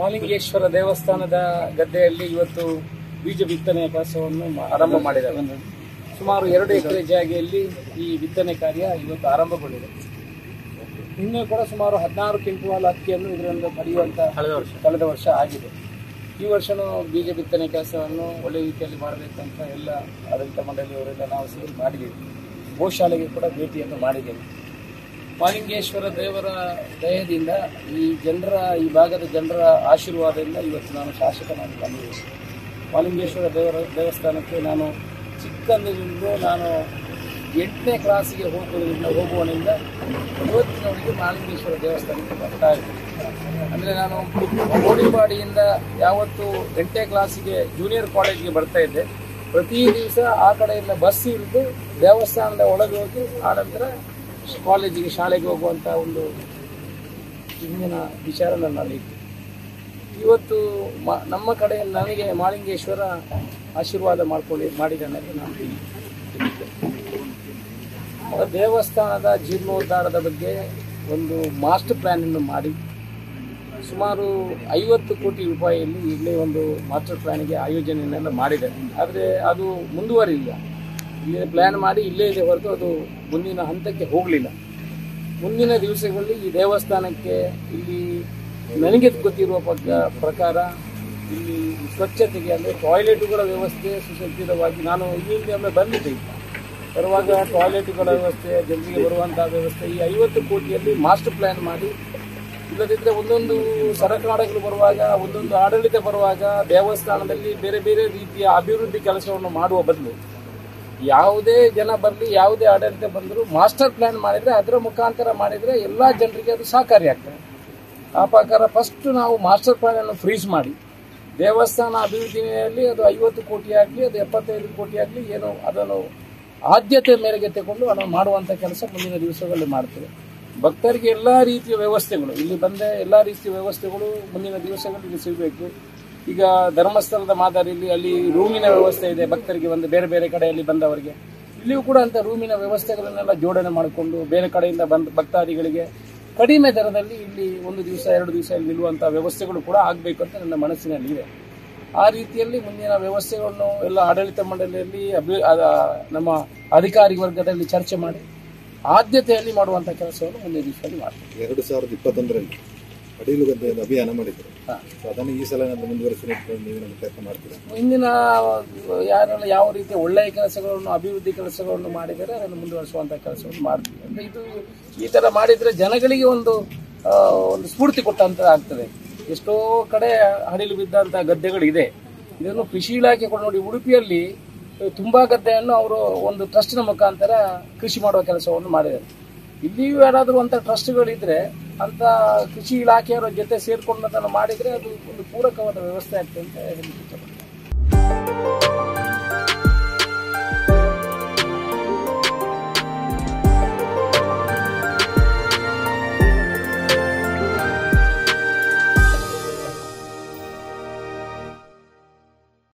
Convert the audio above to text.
ಮಾಲಿಂಗೇಶ್ವರ ದೇವಸ್ಥಾನದ ಗದ್ದೆಯಲ್ಲಿ ಇವತ್ತು ಬೀಜ ಬಿತ್ತನೆ ಕೆಲಸವನ್ನು ಮಾ- ಆರಂಭ ಮಾಡಿದ್ದಾರೆ ಸುಮಾರು ಎರಡು ಎಕರೆ ಜಾಗೆಯಲ್ಲಿ ಈ ಬಿತ್ತನೆ ಕಾರ್ಯ ಇವತ್ತು ಆರಂಭಗೊಂಡಿದೆ ನಿನ್ನೆ ಕೂಡ ಸುಮಾರು ಹದಿನಾರು ಕ್ವಿಂಟಲ್ ಅಕ್ಕಿಯನ್ನು ಇದರಿಂದ ಪಡೆಯುವಂತ ಕಳೆದ ವರ್ಷ ಕಳೆದ ವರ್ಷ ಆಗಿದೆ ಈ ವರ್ಷನೂ ಬೀಜ ಬಿತ್ತನೆ ಕೆಲಸವನ್ನು ಒಳ್ಳೆ ರೀತಿಯಲ್ಲಿ ಮಾಡಬೇಕಂತ ಎಲ್ಲ ಆಡಳಿತ ಮಂಡಳಿಯವರೆಲ್ಲ ನಾವು ಸೇರಿ ಮಾಡಿದ್ದೀವಿ ಗೋಶಾಲೆಗೆ ಕೂಡ ಭೇಟಿಯನ್ನು ಮಾಡಿದ್ದೇವೆ ಮಾಲಿಂಗೇಶ್ವರ ದೇವರ ದಯದಿಂದ ಈ ಜನರ ಈ ಭಾಗದ ಜನರ ಆಶೀರ್ವಾದದಿಂದ ಇವತ್ತು ನಾನು ಶಾಸಕನಾಗಿ ಬಂದಿದ್ದೇನೆ ಮಾಲಿಂಗೇಶ್ವರ ದೇವರ ದೇವಸ್ಥಾನಕ್ಕೆ ನಾನು ಚಿಕ್ಕಂದಿನಿಂದ ನಾನು ಎಂಟನೇ ಕ್ಲಾಸಿಗೆ ಹೋಗುವುದರಿಂದ ಹೋಗುವನಿಂದ ಇವತ್ತಿನವರೆಗೆ ಮಾಲಿಂಗೇಶ್ವರ ದೇವಸ್ಥಾನಕ್ಕೆ ಬರ್ತಾ ಇದ್ದೀನಿ ಅಂದರೆ ನಾನು ಕೋಡಿಪಾಡಿಯಿಂದ ಯಾವತ್ತು ಎಂಟನೇ ಕ್ಲಾಸಿಗೆ ಜೂನಿಯರ್ ಕಾಲೇಜ್ಗೆ ಬರ್ತಾ ಇದ್ದೆ ಪ್ರತಿ ದಿವಸ ಆ ಕಡೆಯಿಂದ ಬಸ್ ಇಳಿದು ದೇವಸ್ಥಾನದ ಒಳಗೆ ಹೋಗಿ ಆನಂತರ ಕಾಲೇಜಿಗೆ ಶಾಲೆಗೆ ಹೋಗುವಂಥ ಒಂದು ಹಿಂದಿನ ವಿಚಾರ ನನ್ನಲ್ಲಿ ಇತ್ತು ಇವತ್ತು ಮ ನಮ್ಮ ಕಡೆ ನನಗೆ ಮಾಲಿಂಗೇಶ್ವರ ಆಶೀರ್ವಾದ ಮಾಡ್ಕೊಳ್ಳಿ ಮಾಡಿದ್ದಾನೆ ನಾನು ತಿಳಿದ್ದೆ. ದೇವಸ್ಥಾನದ ಜೀರ್ಣೋದ್ಧಾರದ ಬಗ್ಗೆ ಒಂದು ಮಾಸ್ಟರ್ ಪ್ಲ್ಯಾನ್ ಅನ್ನು ಮಾಡಿ ಸುಮಾರು ಐವತ್ತು ಕೋಟಿ ರೂಪಾಯಿಯಲ್ಲಿ ಇಲ್ಲೇ ಒಂದು ಮಾಸ್ಟರ್ ಪ್ಲ್ಯಾನ್ಗೆ ಆಯೋಜನೆಯನ್ನೆಲ್ಲ ಮಾಡಿದ್ದಾರೆ ಆದರೆ ಅದು ಮುಂದುವರಿಲ್ಲ ಇಲ್ಲೇ ಪ್ಲ್ಯಾನ್ ಮಾಡಿ ಇಲ್ಲೇ ಇದೆ ಹೊರತು ಅದು ಮುಂದಿನ ಹಂತಕ್ಕೆ ಹೋಗಲಿಲ್ಲ ಮುಂದಿನ ದಿವಸಗಳಲ್ಲಿ ಈ ದೇವಸ್ಥಾನಕ್ಕೆ ಇಲ್ಲಿ ನನಗೆ ಗೊತ್ತಿರುವ ಪಕ್ಕ ಪ್ರಕಾರ ಇಲ್ಲಿ ಸ್ವಚ್ಛತೆಗೆ ಅಂದರೆ ಟಾಯ್ಲೆಟುಗಳ ವ್ಯವಸ್ಥೆ ಸುಸಜ್ಜಿತವಾಗಿ ನಾನು ಇಲ್ಲಿಂದ ಒಮ್ಮೆ ಬಂದಿದ್ದೆ ಈಗ. ಬರುವಾಗ ಟಾಯ್ಲೆಟ್ಗಳ ವ್ಯವಸ್ಥೆ ಜನರಿಗೆ ಬರುವಂತಹ ವ್ಯವಸ್ಥೆ ಈ ಐವತ್ತು ಕೋಟಿಯಲ್ಲಿ ಮಾಸ್ಟರ್ ಪ್ಲ್ಯಾನ್ ಮಾಡಿ ಇಲ್ಲದಿದ್ದರೆ ಒಂದೊಂದು ಸರಕಾರಗಳು ಬರುವಾಗ ಒಂದೊಂದು ಆಡಳಿತ ಬರುವಾಗ ದೇವಸ್ಥಾನದಲ್ಲಿ ಬೇರೆ ಬೇರೆ ರೀತಿಯ ಅಭಿವೃದ್ಧಿ ಕೆಲಸವನ್ನು ಮಾಡುವ ಬದಲು ಯಾವುದೇ ಜನ ಬರಲಿ ಯಾವುದೇ ಆಡಳಿತ ಬಂದರೂ ಮಾಸ್ಟರ್ ಪ್ಲಾನ್ ಮಾಡಿದರೆ ಅದರ ಮುಖಾಂತರ ಮಾಡಿದರೆ ಎಲ್ಲ ಜನರಿಗೆ ಅದು ಸಹಕಾರಿಯಾಗ್ತದೆ ಆ ಪ್ರಕಾರ ಫಸ್ಟ್ ನಾವು ಮಾಸ್ಟರ್ ಪ್ಲಾನ್ ಅನ್ನು ಫ್ರೀಸ್ ಮಾಡಿ ದೇವಸ್ಥಾನ ಅಭಿವೃದ್ಧಿಯಲ್ಲಿ ಅದು ಐವತ್ತು ಕೋಟಿ ಆಗಲಿ ಅದು ಎಪ್ಪತ್ತೈದು ಕೋಟಿ ಆಗಲಿ ಏನು ಅದನ್ನು ಆದ್ಯತೆ ಮೇರೆಗೆ ತಗೊಂಡು ಅದನ್ನು ಮಾಡುವಂಥ ಕೆಲಸ ಮುಂದಿನ ದಿವಸಗಳಲ್ಲಿ ಮಾಡ್ತೇವೆ ಭಕ್ತರಿಗೆ ಎಲ್ಲ ರೀತಿಯ ವ್ಯವಸ್ಥೆಗಳು ಇಲ್ಲಿ ಬಂದ ಎಲ್ಲ ರೀತಿಯ ವ್ಯವಸ್ಥೆಗಳು ಮುಂದಿನ ದಿವಸಗಳಲ್ಲಿ ಸಿಗಬೇಕು ಈಗ ಧರ್ಮಸ್ಥಳದ ಮಾದರಿಯಲ್ಲಿ ಅಲ್ಲಿ ರೂಮಿನ ವ್ಯವಸ್ಥೆ ಇದೆ ಭಕ್ತರಿಗೆ ಒಂದು ಬೇರೆ ಬೇರೆ ಕಡೆಯಲ್ಲಿ ಬಂದವರಿಗೆ ಇಲ್ಲಿಯೂ ಕೂಡ ಅಂತ ರೂಮಿನ ವ್ಯವಸ್ಥೆಗಳನ್ನೆಲ್ಲ ಜೋಡಣೆ ಮಾಡಿಕೊಂಡು ಬೇರೆ ಕಡೆಯಿಂದ ಬಂದ ಭಕ್ತಾದಿಗಳಿಗೆ ಕಡಿಮೆ ದರದಲ್ಲಿ ಇಲ್ಲಿ ಒಂದು ದಿವಸ ಎರಡು ದಿವಸ ಇಲ್ಲಿ ನಿಲ್ಲುವಂಥ ವ್ಯವಸ್ಥೆಗಳು ಕೂಡ ಆಗಬೇಕು ಅಂತ ನನ್ನ ಮನಸ್ಸಿನಲ್ಲಿ ಇದೆ ಆ ರೀತಿಯಲ್ಲಿ ಮುಂದಿನ ವ್ಯವಸ್ಥೆಗಳನ್ನು ಎಲ್ಲ ಆಡಳಿತ ಮಂಡಳಿಯಲ್ಲಿ ಅಭಿ ಅದ ನಮ್ಮ ಅಧಿಕಾರಿ ವರ್ಗದಲ್ಲಿ ಚರ್ಚೆ ಮಾಡಿ ಆದ್ಯತೆಯಲ್ಲಿ ಮಾಡುವಂಥ ಕೆಲಸವನ್ನು ಮುಂದಿನ ದಿವಸದಲ್ಲಿ ಮಾಡ್ತೀವಿ ಎರಡು ಸಾವಿರದ ಇಪ್ಪತ್ತೊಂದರಲ್ಲಿ ಅಡಿಲು ಗದ್ದೆಯನ್ನು ಅಭಿಯಾನ ಮಾಡಿದ್ರು ಹಾ. ಸೊ ಅದನ್ನು ಈ ಸಲ ಏನಾದ್ರು ಮುಂದುವರಿಸಿ ನೀವು ನಮ್ಮ ಪ್ರಯತ್ನ ಮಾಡ್ತೀರಾ ಇಂದಿನ ಯಾರೆಲ್ಲ ಯಾವ ರೀತಿಯ ಒಳ್ಳೆಯ ಕೆಲಸಗಳನ್ನು ಅಭಿವೃದ್ಧಿ ಕೆಲಸಗಳನ್ನು ಮಾಡಿದರೆ ಅದನ್ನು ಮುಂದುವರಿಸುವಂಥ ಕೆಲಸವನ್ನು ಮಾಡ್ತೀವಿ ಅಂದರೆ ಇದು ಈ ಥರ ಮಾಡಿದರೆ ಜನಗಳಿಗೆ ಒಂದು ಆ, ಒಂದು ಸ್ಫೂರ್ತಿ ಕೊಟ್ಟಂತ ಆಗ್ತದೆ ಎಷ್ಟೋ ಕಡೆ ಹಡಿಲು ಬಿದ್ದಂಥ ಗದ್ದೆಗಳಿದೆ ಇದನ್ನು ಕೃಷಿ ಇಲಾಖೆ ಕೂಡ ನೋಡಿ ಉಡುಪಿಯಲ್ಲಿ ತುಂಬಾ ಗದ್ದೆಯನ್ನು ಅವರು ಒಂದು ಟ್ರಸ್ಟ್ನ ಮುಖಾಂತರ ಕೃಷಿ ಮಾಡುವ ಕೆಲಸವನ್ನು ಮಾಡಿದ್ದಾರೆ ಇಲ್ಲಿಯೂ ಯಾರಾದರೂ ಅಂತ ಟ್ರಸ್ಟ್ಗಳಿದ್ರೆ ಅಂತ ಕೃಷಿ ಇಲಾಖೆಯವರ ಜೊತೆ ಸೇರ್ಕೊಂಡು ಅದನ್ನು ಮಾಡಿದರೆ ಅದು ಒಂದು ಪೂರಕವಾದ ವ್ಯವಸ್ಥೆ ಆಗ್ತದೆ ಅಂತ ಹೇಳಲಿಕ್ಕೆ ಇಷ್ಟಪಡ್ತೀನಿ